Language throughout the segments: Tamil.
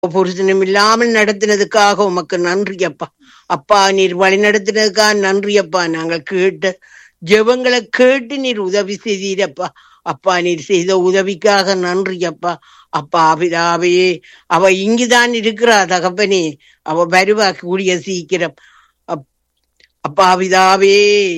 புருஷனும் இல்லாமல் நடத்தினதுக்காக உமக்கு நன்றி அப்பா அப்பா நீர் வழி நடத்தினதுக்காக நன்றி அப்பா நாங்கள் கேட்டு ஜெபங்களை கேட்டு நீர் உதவி செய்தீரப்பா அப்பா நீர் செய்த உதவிக்காக நன்றி அப்பா அப்பா பிதாவே அவ இங்குதான் இருக்கிறா தகப்பனே அவ வருவா கூடிய சீக்கிரம் அப்- அப்பா பிதாவே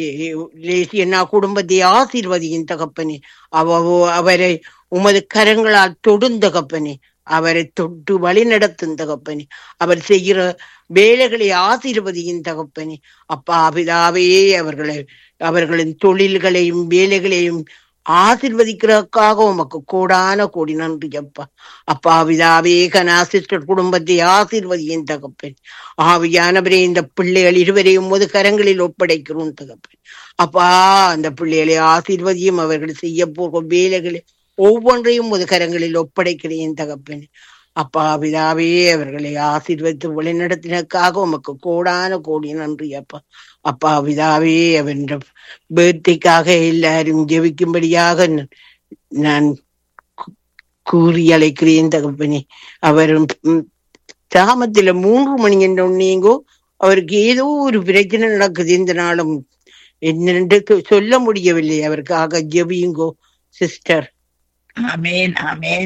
லேசி என்ன குடும்பத்தை ஆசீர்வதியின் தகப்பனே அவ அவரை உமது கரங்களால் தொடும் தகப்பனே அவரை தொட்டு வழி நடத்தும் தகப்பனே அவர் செய்கிற வேலைகளை ஆசீர்வதியின் தகப்பனே அப்பா பிதாவே அவர்களை அவர்களின் தொழில்களையும் வேலைகளையும் ஆசிர்வதிக்கிறதுக்காக உமக்கு கூடான கோடி நன்றி அப்பா அப்பா பிதாவே கனா சிஸ்டர் குடும்பத்தை ஆசீர்வதியின் தகப்பன் ஆவியானவரே இந்த பிள்ளைகள் இருவரையும் முது கரங்களில் ஒப்படைக்கிறோம் தகப்பன் அப்பா அந்த பிள்ளைகளை ஆசீர்வதியும் அவர்கள் செய்ய போகும் வேலைகளை ஒவ்வொன்றையும் முது கரங்களில் ஒப்படைக்கிறேன் தகப்பன் அப்பா பிதாவே அவர்களை ஆசீர்வதித்து வழிநடத்தினதுக்காக உமக்கு கோடான கோடி நன்றி அப்பா அப்பா பிதாவே அவன் பேர்த்திக்காக எல்லாரும் ஜெபிக்கும்படியாக ந- நான் கூ- கூறி அழைக்கிறேன் தகப்பனே அவரும் ம், தாமத்தில மூன்று மணி என்ற உடனேங்கோ அவருக்கு ஏதோ ஒரு பிரச்சனை நடக்குது இந்த நாளும் என்னென்று சொல்ல முடியவில்லை அவருக்காக ஜெபியுங்கோ சிஸ்டர் ஆமேன் ஆமேன்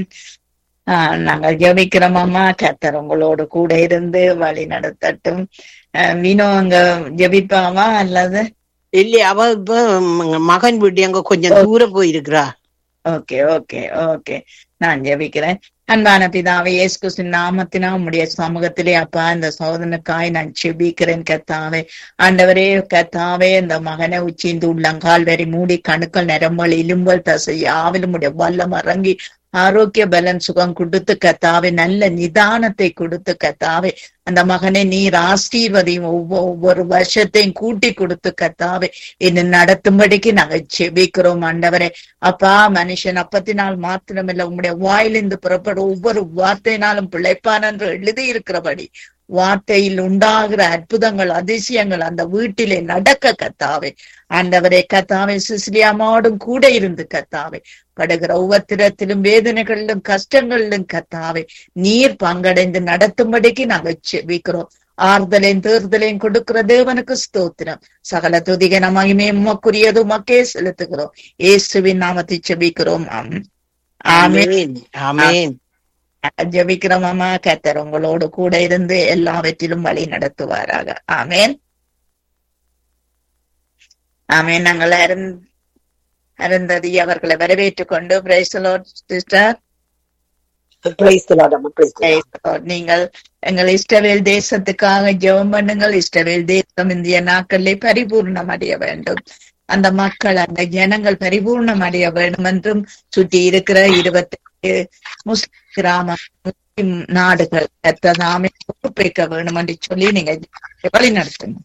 ஆஹ் நாங்கள் ஜெபிக்கிறோம் அம்மா கத்தர் உங்களோடு கூட இருந்து வழி நடத்தட்டும் ஆஹ் வினோ அங்க ஜெபிப்பாவா அல்லது இல்ல அவ இப்ப ம- மகன் வீட்டு அங்க கொஞ்சம் தூரம் போயிருக்கிறா ஓகே ஓகே ஓகே நான் ஜெபிக்கிறேன் அன்பான பிதாவே இயேசு கிறிஸ்துவின் நாமத்தினா உம்முடைய சமூகத்திலே அப்பா இந்த சோதனைக்காய் நான் செபிக்கிறேன் கத்தாவே ஆண்டவரே கத்தாவே இந்த மகனை உச்சிந்து உள்ளங்கால் வரை மூடி கணுக்கள் நரம்பல் இலும்பல் தசை யாவிலும் உடைய வல்லம் இறங்கி ஆரோக்கிய பலன் சுகம் கொடுத்து கத்தாவே நல்ல நிதானத்தை கொடுத்து கத்தாவே அந்த மகனை நீர் ஆசீர்வதியும் ஒவ்வொரு ஒவ்வொரு வருஷத்தையும் கூட்டி கொடுத்து கத்தாவே என்ன நடத்தும்படிக்கு நாங்க செபிக்கிறோம் ஆண்டவரே அப்பா மனுஷன் அப்பத்தினால் மாத்திரமில்ல உம்முடைய வாயிலிருந்து புறப்படும் ஒவ்வொரு வார்த்தையினாலும் பிழைப்பான் என்று எழுதி இருக்கிறபடி வார்த்தையில் உண்டாகிற அற்புதங்கள் அதிசயங்கள் அந்த வீட்டிலே நடக்க கத்தாவே ஆண்டவரே கத்தாவே சிசிலியாமாவோடும் கூட இருந்து கத்தாவே படுகிற உபத்திரத்திலும் வேதனைகளிலும் கஷ்டங்களிலும் கத்தாவே நீர் பங்கடைந்து நடத்தும்படிக்கு நாங்க செபிக்கிறோம் ஆறுதலையும் தேர்தலையும் கொடுக்கிற தேவனுக்கு ஸ்தோத்திரம் சகல துதிகன மகிமே உமக்குரியது உமக்கே செலுத்துகிறோம் இயேசுவின் நாமத்தை செபிக்கிறோம் ஆம். ஆமென் ஆமென் ஆமென் ஜெபிக்கிறோம் அம்மா கத்தர் உங்களோடு கூட இருந்து எல்லாவற்றிலும் வழி நடத்துவாராக ஆமென் ஆமென் நாங்கள் அருந் அருந்ததி அவர்களை வரவேற்றுக் கொண்டு சிஸ்டர் Praise the Lord, அம்மா. Praise the Lord. நீங்கள் எங்கள் இஸ்ரவேல் தேசத்துக்காக ஜெபம் பண்ணுங்கள் இஸ்ரவேல் தேசம் இந்திய நாட்களிலே பரிபூர்ணம் அடைய வேண்டும் அந்த மக்கள் அந்த ஜனங்கள் பரிபூர்ணம் அடைய வேண்டும் என்றும் சுற்றி இருக்கிற இருபத்தி முஸ்லிம் கிராம முஸ்லிம் நாடுகள் கத்ததாமே பொறுப்பேற்க வேண்டும் என்று சொல்லி நீங்க வழி நடத்துங்க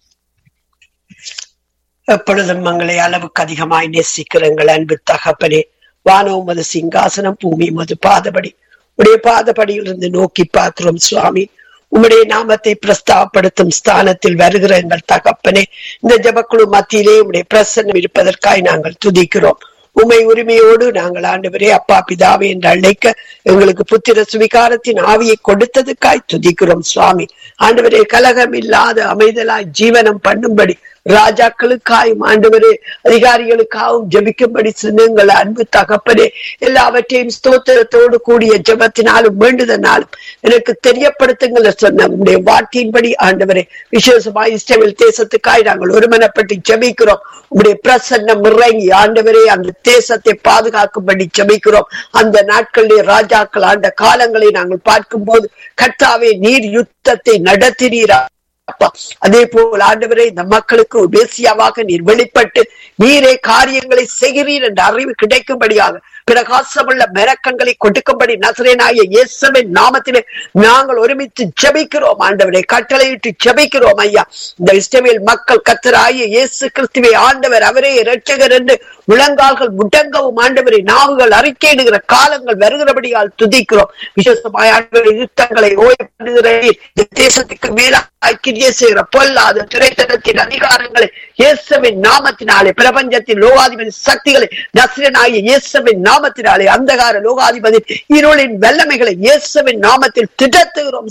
எப்பொழுதும் மங்களை அளவுக்கு அதிகமாய் நேசிக்கிற எங்கள் அன்பு தகப்பனே வானம் உமது சிங்காசனம் பூமி உமது பாதபடி உடைய பாதபடியில் இருந்து நோக்கி பார்க்கிறோம் சுவாமி உம்முடைய நாமத்தை பிரஸ்தாபப்படுத்தும் ஸ்தானத்தில் வருகிற எங்கள் தகப்பனே இந்த ஜபக்குழு மத்தியிலே உம்முடைய பிரசன்னம் இருப்பதற்காய் நாங்கள் துதிக்கிறோம் உமை உரிமையோடு நாங்கள் ஆண்டவரே அப்பா பிதாவே என்று அழைக்க எங்களுக்கு புத்திர சுவிகாரத்தின் ஆவியை கொடுத்ததுக்காய் துதிக்கிறோம் சுவாமி ஆண்டவரே கலகம் இல்லாத அமைதலாய் ஜீவனம் பண்ணும்படி ராஜாக்களுக்காயும் ஆண்டவரே அதிகாரிகளுக்காகவும் ஜெபிக்கும்படி சின்னங்கள் அன்பு தகப்பனே எல்லாவற்றையும் ஸ்தோத்திரத்தோடு கூடிய ஜெபத்தினாலும் வேண்டுதனாலும் எனக்கு தெரியப்படுத்துங்கள் சொன்ன உங்களுடைய வார்த்தையின்படி ஆண்டவரே விசேஷமாய் இஸ்ரவேல் தேசத்துக்காய் நாங்கள் ஒருமனப்பட்டு ஜெபிக்கிறோம் உங்களுடைய பிரசன்னம் இறங்கி ஆண்டவரே அந்த தேசத்தை பாதுகாக்கும்படி ஜெபிக்கிறோம் அந்த நாட்களிலே ராஜாக்கள் ஆண்ட காலங்களை நாங்கள் பார்க்கும்போது கர்த்தாவே நீர் யுத்தத்தை நடத்தினீரா அப்பா அதே போல் ஆண்டவரே இந்த மக்களுக்கு ஒரு மேசியாவாக நீர் வெளிப்பட்டு நீரே காரியங்களை செய்கிறீர் என்ற அறிவு கிடைக்கும்படியாக பிரகாசமுள்ள மெரக்கங்களை கொடுக்கும்படி நசரேனாய இயேசுவின் நாமத்திலே நாங்கள் ஒருமித்து ஜெபிக்கிறோம் ஆண்டவரை கட்டளையிட்டு ஜெபிக்கிறோம் ஐயா இந்த இஸ்ரவேல் மக்கள் கத்தராய இயேசு கிறிஸ்துவை ஆண்டவர் அவரே இரட்சகர் என்று முழங்கால்கள் முடங்கவும் ஆண்டவரை நாவுகள் அறிக்கையிடுகிற காலங்கள் வருகிறபடியால் துதிக்கிறோம் விசேஷமாய் ஆண்டவரை யுத்தங்களை ஓய்வு ஆளுகிற நீர், இந்த தேசத்துக்கு மேலாய் கிரிய செய்கிற பொல்லாத துரைத்தனத்தின் அதிகாரங்களை இயேசுவின் நாமத்தினாலே பிரபஞ்சத்தின் லோகாதிபதி சக்திகளை நசிரனாகிய இயேசுவின் நாமத்தினாலே அந்தகார லோகாதிபதி இருளின் வல்லமைகளை இயேசுவின் நாமத்தில் திடத்துகிறோம்